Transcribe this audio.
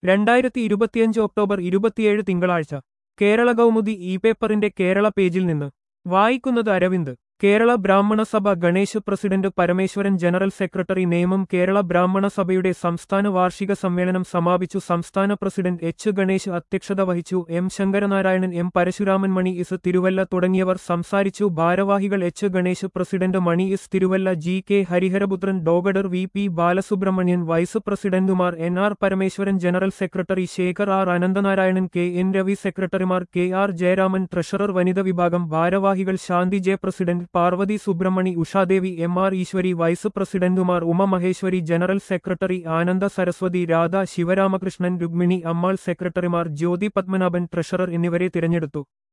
രണ്ടായിരത്തി ഇരുപത്തിയഞ്ച് ഒക്ടോബർ ഇരുപത്തിയേഴ് തിങ്കളാഴ്ച കേരള കൗമുദി ഇ പേപ്പറിന്റെ കേരള പേജിൽ നിന്ന് വായിക്കുന്നത് Aravind Kerala Brahmana Sabha Ganesh president Parameswaran general secretary നിയമം കേരള ബ്രാഹ്മണ സഭയുടെ സംസ്ഥാന വാർഷിക സമ്മേളനം സമാപിച്ചു സംസ്ഥാന പ്രസിഡന്റ് എച്ച് ഗണേശ് അധ്യക്ഷത വഹിച്ചു എം ശങ്കരനാരായണൻ എം പരശുരാമൻ മണി ഇസ് തിരുവല്ല തുടങ്ങിയവർ സംസാരിച്ചു ഭാരവാഹികൾ എച്ച് ഗണേശ് പ്രസിഡന്റ് മണി ഇസ് Thiruvalla G K Hariharaputhran doctor V P Balasubramanian vice പ്രസിഡന്റുമാർ N R Parameswaran general secretary Sekhar R Ananthanarayanan K N Ravi സെക്രട്ടറിമാർ കെ ആർ ജയരാമൻ ട്രഷറർ വനിത വിഭാഗം ഭാരവാഹികൾ Shanthi J president Parvathi Subramani Ushadevi M R Easwari vice പ്രസിഡന്റുമാർ ഉമ മഹേശ്വരി ജനറൽ സെക്രട്ടറി ആനന്ദ സരസ്വതി രാധ ശിവരാമകൃഷ്ണൻ രുക്മിണി അമ്മാൾ സെക്രട്ടറിമാർ ജ്യോതി പത്മനാഭൻ ട്രഷറർ എന്നിവരെ തിരഞ്ഞെടുത്തു